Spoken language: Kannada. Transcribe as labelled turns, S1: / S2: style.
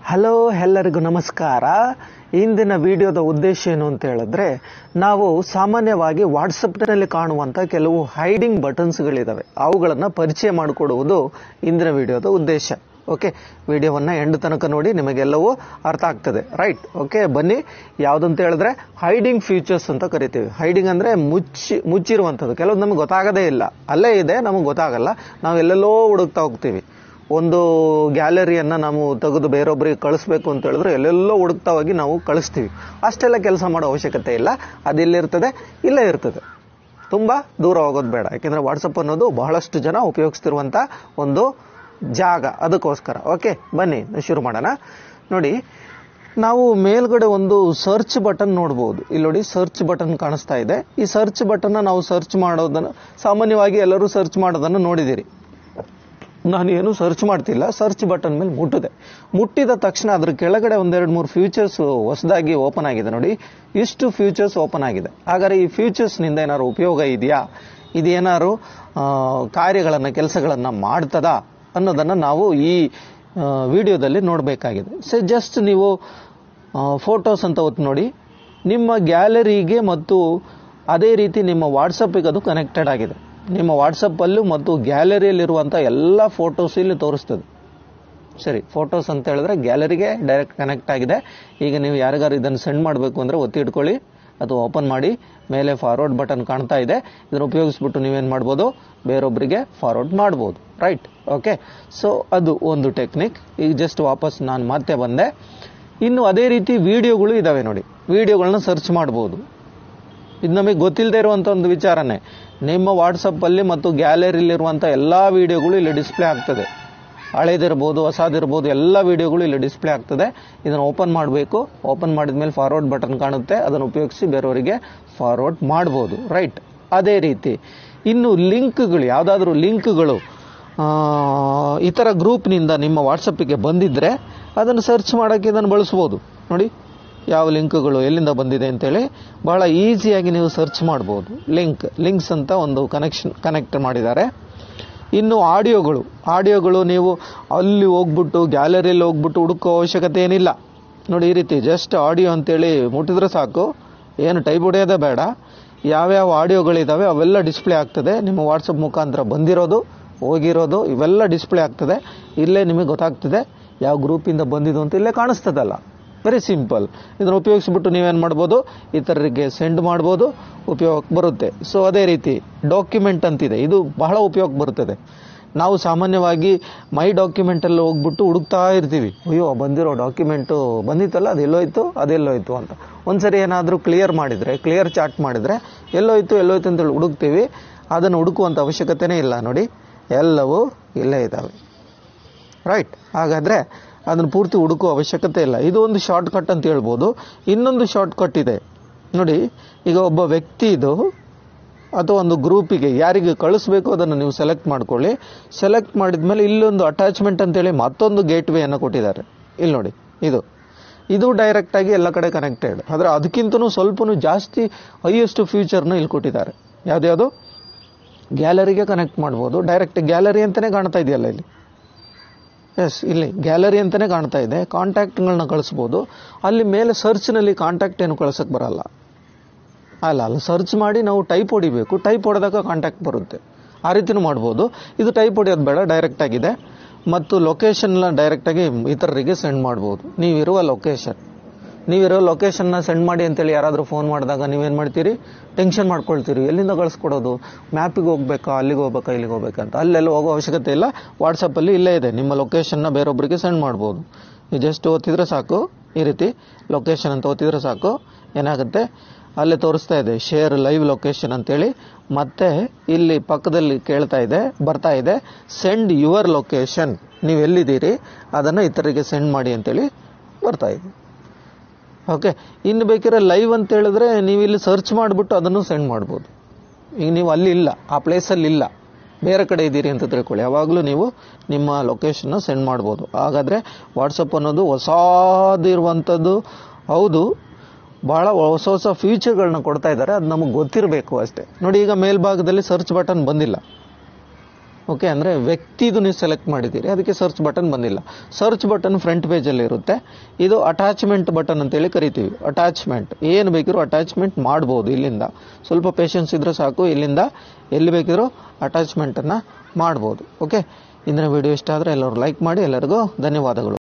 S1: ಹಲೋ ಎಲ್ಲರಿಗೂ ನಮಸ್ಕಾರ ಇಂದಿನ ವಿಡಿಯೋದ ಉದ್ದೇಶ ಏನು ಅಂತ ಹೇಳಿದ್ರೆ ನಾವು ಸಾಮಾನ್ಯವಾಗಿ ವಾಟ್ಸಪ್ನಲ್ಲಿ ಕಾಣುವಂಥ ಕೆಲವು ಹೈಡಿಂಗ್ ಬಟನ್ಸ್ಗಳಿದ್ದಾವೆ ಅವುಗಳನ್ನು ಪರಿಚಯ ಮಾಡಿಕೊಡುವುದು ಇಂದಿನ ವಿಡಿಯೋದ ಉದ್ದೇಶ ಓಕೆ ವಿಡಿಯೋವನ್ನು ಎಂಡ್ ತನಕ ನೋಡಿ ನಿಮಗೆಲ್ಲವೂ ಅರ್ಥ ಆಗ್ತದೆ ರೈಟ್ ಓಕೆ ಬನ್ನಿ ಯಾವುದಂತ ಹೇಳಿದ್ರೆ ಹೈಡಿಂಗ್ ಫೀಚರ್ಸ್ ಅಂತ ಕರಿತೀವಿ ಹೈಡಿಂಗ್ ಅಂದರೆ ಮುಚ್ಚಿ ಮುಚ್ಚಿರುವಂಥದ್ದು ಕೆಲವೊಂದು ನಮಗೆ ಗೊತ್ತಾಗದೇ ಇಲ್ಲ ಅಲ್ಲೇ ಇದೆ ನಮಗೆ ಗೊತ್ತಾಗಲ್ಲ ನಾವು ಎಲ್ಲೆಲ್ಲೋ ಹುಡುಕ್ತಾ ಹೋಗ್ತೀವಿ ಒಂದು ಗ್ಯಾಲರಿಯನ್ನು ನಾವು ತೆಗೆದು ಬೇರೊಬ್ಬರಿಗೆ ಕಳಿಸ್ಬೇಕು ಅಂತ ಹೇಳಿದ್ರೆ ಎಲ್ಲೆಲ್ಲೋ ಹುಡುಕ್ತಾ ಹೋಗಿ ನಾವು ಕಳಿಸ್ತೀವಿ ಅಷ್ಟೆಲ್ಲ ಕೆಲಸ ಮಾಡೋ ಅವಶ್ಯಕತೆ ಇಲ್ಲ ಅದೆಲ್ಲಿರ್ತದೆ ಇಲ್ಲೇ ಇರ್ತದೆ ತುಂಬ ದೂರ ಹೋಗೋದು ಬೇಡ ಯಾಕೆಂದರೆ ವಾಟ್ಸಪ್ ಅನ್ನೋದು ಬಹಳಷ್ಟು ಜನ ಉಪಯೋಗಿಸ್ತಿರುವಂಥ ಒಂದು ಜಾಗ ಅದಕ್ಕೋಸ್ಕರ ಓಕೆ ಬನ್ನಿ ಶುರು ಮಾಡೋಣ ನೋಡಿ ನಾವು ಮೇಲ್ಗಡೆ ಒಂದು ಸರ್ಚ್ ಬಟನ್ ನೋಡ್ಬೋದು ಇಲ್ಲಿ ನೋಡಿ ಸರ್ಚ್ ಬಟನ್ ಕಾಣಿಸ್ತಾ ಇದೆ ಈ ಸರ್ಚ್ ಬಟನ್ನ ನಾವು ಸರ್ಚ್ ಮಾಡೋದನ್ನು ಸಾಮಾನ್ಯವಾಗಿ ಎಲ್ಲರೂ ಸರ್ಚ್ ಮಾಡೋದನ್ನು ನೋಡಿದ್ದೀರಿ ನಾನು ಏನು ಸರ್ಚ್ ಮಾಡ್ತಿಲ್ಲ ಸರ್ಚ್ ಬಟನ್ ಮೇಲೆ ಮುಟ್ಟಿದೆ ಮುಟ್ಟಿದ ತಕ್ಷಣ ಅದ್ರ ಕೆಳಗಡೆ ಒಂದೆರಡು ಮೂರು ಫ್ಯೂಚರ್ಸ್ ಹೊಸದಾಗಿ ಓಪನ್ ಆಗಿದೆ ನೋಡಿ ಇಷ್ಟು ಫ್ಯೂಚರ್ಸ್ ಓಪನ್ ಆಗಿದೆ ಹಾಗಾದ್ರೆ ಈ ಫ್ಯೂಚರ್ಸ್ನಿಂದ ಏನಾದ್ರು ಉಪಯೋಗ ಇದೆಯಾ ಇದೇನಾದ್ರು ಕಾರ್ಯಗಳನ್ನು ಕೆಲಸಗಳನ್ನು ಮಾಡ್ತದಾ ಅನ್ನೋದನ್ನು ನಾವು ಈ ವಿಡಿಯೋದಲ್ಲಿ ನೋಡಬೇಕಾಗಿದೆ ಸೊ ಜಸ್ಟ್ ನೀವು ಫೋಟೋಸ್ ಅಂತ ಒತ್ತು ನೋಡಿ ನಿಮ್ಮ ಗ್ಯಾಲರಿಗೆ ಮತ್ತು ಅದೇ ರೀತಿ ನಿಮ್ಮ ವಾಟ್ಸಪ್ಪಿಗೆ ಅದು ಕನೆಕ್ಟೆಡ್ ಆಗಿದೆ ನಿಮ್ಮ ವಾಟ್ಸಪ್ಪಲ್ಲೂ ಮತ್ತು ಗ್ಯಾಲರಿಯಲ್ಲಿರುವಂಥ ಎಲ್ಲ ಫೋಟೋಸ್ ಇಲ್ಲಿ ತೋರಿಸ್ತದೆ ಸರಿ ಫೋಟೋಸ್ ಅಂತ ಹೇಳಿದ್ರೆ ಗ್ಯಾಲರಿಗೆ ಡೈರೆಕ್ಟ್ ಕನೆಕ್ಟ್ ಆಗಿದೆ ಈಗ ನೀವು ಯಾರಿಗಾರು ಇದನ್ನು ಸೆಂಡ್ ಮಾಡಬೇಕು ಅಂದರೆ ಒತ್ತಿ ಇಟ್ಕೊಳ್ಳಿ ಅದು ಓಪನ್ ಮಾಡಿ ಮೇಲೆ ಫಾರ್ವರ್ಡ್ ಬಟನ್ ಕಾಣ್ತಾ ಇದೆ ಇದನ್ನು ಉಪಯೋಗಿಸ್ಬಿಟ್ಟು ನೀವೇನು ಮಾಡ್ಬೋದು ಬೇರೊಬ್ಬರಿಗೆ ಫಾರ್ವರ್ಡ್ ಮಾಡ್ಬೋದು ರೈಟ್ ಓಕೆ ಸೊ ಅದು ಒಂದು ಟೆಕ್ನಿಕ್ ಈಗ ಜಸ್ಟ್ ವಾಪಸ್ ನಾನು ಮತ್ತೆ ಬಂದೆ ಇನ್ನು ಅದೇ ರೀತಿ ವಿಡಿಯೋಗಳು ಇದ್ದಾವೆ ನೋಡಿ ವಿಡಿಯೋಗಳನ್ನ ಸರ್ಚ್ ಮಾಡ್ಬೋದು ಇದು ನಮಗೆ ಗೊತ್ತಿಲ್ಲದೆ ಇರುವಂಥ ಒಂದು ವಿಚಾರನೇ ನಿಮ್ಮ ವಾಟ್ಸಪ್ಪಲ್ಲಿ ಮತ್ತು ಗ್ಯಾಲರಿಲಿರುವಂಥ ಎಲ್ಲ ವಿಡಿಯೋಗಳು ಇಲ್ಲಿ ಡಿಸ್ಪ್ಲೇ ಆಗ್ತದೆ ಹಳೇದಿರ್ಬೋದು ಹೊಸದಿರ್ಬೋದು ಎಲ್ಲ ವಿಡಿಯೋಗಳು ಇಲ್ಲಿ ಡಿಸ್ಪ್ಲೇ ಆಗ್ತದೆ ಇದನ್ನು ಓಪನ್ ಮಾಡಬೇಕು ಓಪನ್ ಮಾಡಿದ ಮೇಲೆ ಫಾರ್ವರ್ಡ್ ಬಟನ್ ಕಾಣುತ್ತೆ ಅದನ್ನು ಉಪಯೋಗಿಸಿ ಬೇರೆಯವರಿಗೆ ಫಾರ್ವರ್ಡ್ ಮಾಡ್ಬೋದು ರೈಟ್ ಅದೇ ರೀತಿ ಇನ್ನು ಲಿಂಕ್ಗಳು ಯಾವುದಾದ್ರೂ ಲಿಂಕ್ಗಳು ಇತರ ಗ್ರೂಪ್ನಿಂದ ನಿಮ್ಮ ವಾಟ್ಸಪ್ಪಿಗೆ ಬಂದಿದ್ದರೆ ಅದನ್ನು ಸರ್ಚ್ ಮಾಡೋಕ್ಕೆ ಇದನ್ನು ಬಳಸ್ಬೋದು ನೋಡಿ ಯಾವ ಲಿಂಕ್ಗಳು ಎಲ್ಲಿಂದ ಬಂದಿದೆ ಅಂತೇಳಿ ಬಹಳ ಈಸಿಯಾಗಿ ನೀವು ಸರ್ಚ್ ಮಾಡ್ಬೋದು ಲಿಂಕ್ ಲಿಂಕ್ಸ್ ಅಂತ ಒಂದು ಕನೆಕ್ಷನ್ ಕನೆಕ್ಟ್ ಮಾಡಿದ್ದಾರೆ ಇನ್ನು ಆಡಿಯೋಗಳು ಆಡಿಯೋಗಳು ನೀವು ಅಲ್ಲಿ ಹೋಗ್ಬಿಟ್ಟು ಗ್ಯಾಲರಿಯಲ್ಲಿ ಹೋಗ್ಬಿಟ್ಟು ಹುಡುಕೋ ಅವಶ್ಯಕತೆ ಏನಿಲ್ಲ ನೋಡಿ ಈ ರೀತಿ ಜಸ್ಟ್ ಆಡಿಯೋ ಅಂತೇಳಿ ಮುಟ್ಟಿದ್ರೆ ಸಾಕು ಏನು ಟೈಪ್ ಹೊಡೆಯೋದೇ ಬೇಡ ಯಾವ್ಯಾವ ಆಡಿಯೋಗಳಿದ್ದಾವೆ ಅವೆಲ್ಲ ಡಿಸ್ಪ್ಲೇ ಆಗ್ತದೆ ನಿಮ್ಮ ವಾಟ್ಸಪ್ ಮುಖಾಂತರ ಬಂದಿರೋದು ಹೋಗಿರೋದು ಇವೆಲ್ಲ ಡಿಸ್ಪ್ಲೇ ಆಗ್ತದೆ ಇಲ್ಲೇ ನಿಮಗೆ ಗೊತ್ತಾಗ್ತದೆ ಯಾವ ಗ್ರೂಪಿಂದ ಬಂದಿದ್ದು ಅಂತ ಇಲ್ಲೇ ಕಾಣಿಸ್ತದಲ್ಲ ವೆರಿ ಸಿಂಪಲ್ ಇದನ್ನು ಉಪಯೋಗಿಸ್ಬಿಟ್ಟು ನೀವೇನು ಮಾಡ್ಬೋದು ಇತರರಿಗೆ ಸೆಂಡ್ ಮಾಡ್ಬೋದು ಉಪಯೋಗಕ್ಕೆ ಬರುತ್ತೆ ಸೊ ಅದೇ ರೀತಿ ಡಾಕ್ಯುಮೆಂಟ್ ಅಂತಿದೆ ಇದು ಬಹಳ ಉಪಯೋಗಕ್ಕೆ ಬರುತ್ತದೆ ನಾವು ಸಾಮಾನ್ಯವಾಗಿ ಮೈ ಡಾಕ್ಯುಮೆಂಟಲ್ಲಿ ಹೋಗ್ಬಿಟ್ಟು ಹುಡುಕ್ತಾ ಇರ್ತೀವಿ ಅಯ್ಯೋ ಬಂದಿರೋ ಡಾಕ್ಯುಮೆಂಟು ಬಂದಿತ್ತಲ್ಲ ಅದು ಎಲ್ಲೋಯ್ತು ಅದೆಲ್ಲೋಯ್ತು ಅಂತ ಒಂದ್ಸರಿ ಏನಾದರೂ ಕ್ಲಿಯರ್ ಮಾಡಿದರೆ ಕ್ಲಿಯರ್ ಚಾಟ್ ಮಾಡಿದರೆ ಎಲ್ಲೋಯ್ತು ಎಲ್ಲೋಯ್ತು ಅಂತೇಳಿ ಹುಡುಕ್ತೀವಿ ಅದನ್ನು ಹುಡುಕುವಂಥ ಅವಶ್ಯಕತೆನೇ ಇಲ್ಲ ನೋಡಿ ಎಲ್ಲವೂ ಇಲ್ಲೇ ಇದ್ದಾವೆ ರೈಟ್ ಹಾಗಾದರೆ ಅದನ್ನು ಪೂರ್ತಿ ಹುಡುಕುವ ಅವಶ್ಯಕತೆ ಇಲ್ಲ ಇದು ಒಂದು ಶಾರ್ಟ್ ಕಟ್ ಅಂತ ಹೇಳ್ಬೋದು ಇನ್ನೊಂದು ಶಾರ್ಟ್ ಕಟ್ ಇದೆ ನೋಡಿ ಈಗ ಒಬ್ಬ ವ್ಯಕ್ತಿ ಇದು ಅಥವಾ ಒಂದು ಗ್ರೂಪಿಗೆ ಯಾರಿಗೆ ಕಳಿಸ್ಬೇಕು ಅದನ್ನು ನೀವು ಸೆಲೆಕ್ಟ್ ಮಾಡ್ಕೊಳ್ಳಿ ಸೆಲೆಕ್ಟ್ ಮಾಡಿದ ಮೇಲೆ ಇಲ್ಲೊಂದು ಅಟ್ಯಾಚ್ಮೆಂಟ್ ಅಂತೇಳಿ ಮತ್ತೊಂದು ಗೇಟ್ ವೇಯನ್ನು ಕೊಟ್ಟಿದ್ದಾರೆ ಇಲ್ಲಿ ನೋಡಿ ಇದು ಇದು ಡೈರೆಕ್ಟಾಗಿ ಎಲ್ಲ ಕಡೆ ಕನೆಕ್ಟೆಡ್ ಆದರೆ ಅದಕ್ಕಿಂತನೂ ಸ್ವಲ್ಪನೂ ಜಾಸ್ತಿ ಹೈಯೆಸ್ಟ್ ಫ್ಯೂಚರ್ನ ಇಲ್ಲಿ ಕೊಟ್ಟಿದ್ದಾರೆ ಯಾವುದ್ಯಾವುದು ಗ್ಯಾಲರಿಗೆ ಕನೆಕ್ಟ್ ಮಾಡ್ಬೋದು ಡೈರೆಕ್ಟ್ ಗ್ಯಾಲರಿ ಅಂತಲೇ ಕಾಣ್ತಾ ಇದೆಯಲ್ಲ ಇಲ್ಲಿ ಎಸ್ ಇಲ್ಲಿ ಗ್ಯಾಲರಿ ಅಂತಲೇ ಕಾಣ್ತಾ ಇದೆ ಕಾಂಟ್ಯಾಕ್ಟ್ಗಳನ್ನ ಕಳಿಸ್ಬೋದು ಅಲ್ಲಿ ಮೇಲೆ ಸರ್ಚ್ನಲ್ಲಿ ಕಾಂಟ್ಯಾಕ್ಟ್ ಏನು ಕಳ್ಸಕ್ಕೆ ಬರಲ್ಲ ಅಲ್ಲ ಅಲ್ಲ ಸರ್ಚ್ ಮಾಡಿ ನಾವು ಟೈಪ್ ಹೊಡಿಬೇಕು ಟೈಪ್ ಹೊಡೆದಾಗ ಕಾಂಟ್ಯಾಕ್ಟ್ ಬರುತ್ತೆ ಆ ರೀತಿನೂ ಮಾಡ್ಬೋದು ಇದು ಟೈಪ್ ಹೊಡೆಯೋದು ಬೇಡ ಡೈರೆಕ್ಟ್ ಆಗಿದೆ ಮತ್ತು ಲೊಕೇಶನ್ನ ಡೈರೆಕ್ಟಾಗಿ ಇತರರಿಗೆ ಸೆಂಡ್ ಮಾಡ್ಬೋದು ನೀವಿರುವ ಲೊಕೇಶನ್ ನೀವಿರೋ ಲೊಕೇಶನ್ನ ಸೆಂಡ್ ಮಾಡಿ ಅಂತೇಳಿ ಯಾರಾದರೂ ಫೋನ್ ಮಾಡಿದಾಗ ನೀವೇನು ಮಾಡ್ತೀರಿ ಟೆನ್ಷನ್ ಮಾಡ್ಕೊಳ್ತೀರಿ ಎಲ್ಲಿಂದ ಕಳಿಸ್ಕೊಡೋದು ಮ್ಯಾಪಿಗೆ ಹೋಗ್ಬೇಕಾ ಅಲ್ಲಿಗೆ ಹೋಗ್ಬೇಕಾ ಇಲ್ಲಿಗೆ ಹೋಗ್ಬೇಕಾ ಅಂತ ಅಲ್ಲೆಲ್ಲ ಹೋಗೋ ಅವಶ್ಯಕತೆ ಇಲ್ಲ ವಾಟ್ಸಪ್ಪಲ್ಲಿ ಇಲ್ಲೇ ಇದೆ ನಿಮ್ಮ ಲೊಕೇಶನ್ನ ಬೇರೊಬ್ಬರಿಗೆ ಸೆಂಡ್ ಮಾಡ್ಬೋದು ನೀವು ಜಸ್ಟ್ ಓದ್ತಿದ್ರೆ ಸಾಕು ಈ ರೀತಿ ಲೊಕೇಶನ್ ಅಂತ ಓದ್ತಿದ್ರೆ ಸಾಕು ಏನಾಗುತ್ತೆ ಅಲ್ಲೇ ತೋರಿಸ್ತಾ ಇದೆ ಶೇರ್ ಲೈವ್ ಲೊಕೇಶನ್ ಅಂತೇಳಿ ಮತ್ತೆ ಇಲ್ಲಿ ಪಕ್ಕದಲ್ಲಿ ಕೇಳ್ತಾ ಇದೆ ಬರ್ತಾ ಇದೆ ಸೆಂಡ್ ಯುವರ್ ಲೊಕೇಶನ್ ನೀವು ಎಲ್ಲಿದ್ದೀರಿ ಅದನ್ನು ಇತರರಿಗೆ ಸೆಂಡ್ ಮಾಡಿ ಅಂತೇಳಿ ಬರ್ತಾ ಇದೆ ಓಕೆ ಇನ್ನು ಬೇಕಿದ್ರೆ ಲೈವ್ ಅಂತ ಹೇಳಿದ್ರೆ ನೀವು ಇಲ್ಲಿ ಸರ್ಚ್ ಮಾಡಿಬಿಟ್ಟು ಅದನ್ನು ಸೆಂಡ್ ಮಾಡ್ಬೋದು ಈಗ ನೀವು ಅಲ್ಲಿ ಇಲ್ಲ ಆ ಪ್ಲೇಸಲ್ಲಿ ಇಲ್ಲ ಬೇರೆ ಕಡೆ ಇದ್ದೀರಿ ಅಂತ ತಿಳ್ಕೊಳ್ಳಿ ಯಾವಾಗಲೂ ನೀವು ನಿಮ್ಮ ಲೊಕೇಶನ್ನ ಸೆಂಡ್ ಮಾಡ್ಬೋದು ಹಾಗಾದರೆ ವಾಟ್ಸಪ್ ಅನ್ನೋದು ಹೊಸದಿರುವಂಥದ್ದು ಹೌದು ಭಾಳ ಹೊಸ ಹೊಸ ಫೀಚರ್ಗಳನ್ನ ಕೊಡ್ತಾ ಇದ್ದಾರೆ ಅದು ನಮಗೆ ಗೊತ್ತಿರಬೇಕು ಅಷ್ಟೇ ನೋಡಿ ಈಗ ಮೇಲ್ಭಾಗದಲ್ಲಿ ಸರ್ಚ್ ಬಟನ್ ಬಂದಿಲ್ಲ ಓಕೆ ಅಂದರೆ ವ್ಯಕ್ತಿದು ನೀವು ಸೆಲೆಕ್ಟ್ ಮಾಡಿದ್ದೀರಿ ಅದಕ್ಕೆ ಸರ್ಚ್ ಬಟನ್ ಬಂದಿಲ್ಲ ಸರ್ಚ್ ಬಟನ್ ಫ್ರಂಟ್ ಪೇಜಲ್ಲಿ ಇರುತ್ತೆ ಇದು ಅಟ್ಯಾಚ್ಮೆಂಟ್ ಬಟನ್ ಅಂತೇಳಿ ಕರಿತೀವಿ ಅಟ್ಯಾಚ್ಮೆಂಟ್ ಏನು ಬೇಕಿದ್ರು ಅಟ್ಯಾಚ್ಮೆಂಟ್ ಮಾಡ್ಬೋದು ಇಲ್ಲಿಂದ ಸ್ವಲ್ಪ ಪೇಷನ್ಸ್ ಇದ್ರೆ ಸಾಕು ಇಲ್ಲಿಂದ ಎಲ್ಲಿ ಬೇಕಿದ್ರು ಅಟ್ಯಾಚ್ಮೆಂಟನ್ನು ಮಾಡ್ಬೋದು ಓಕೆ ಇಂದಿನ ವಿಡಿಯೋ ಇಷ್ಟ ಆದರೆ ಎಲ್ಲರೂ ಲೈಕ್ ಮಾಡಿ ಎಲ್ಲರಿಗೂ ಧನ್ಯವಾದಗಳು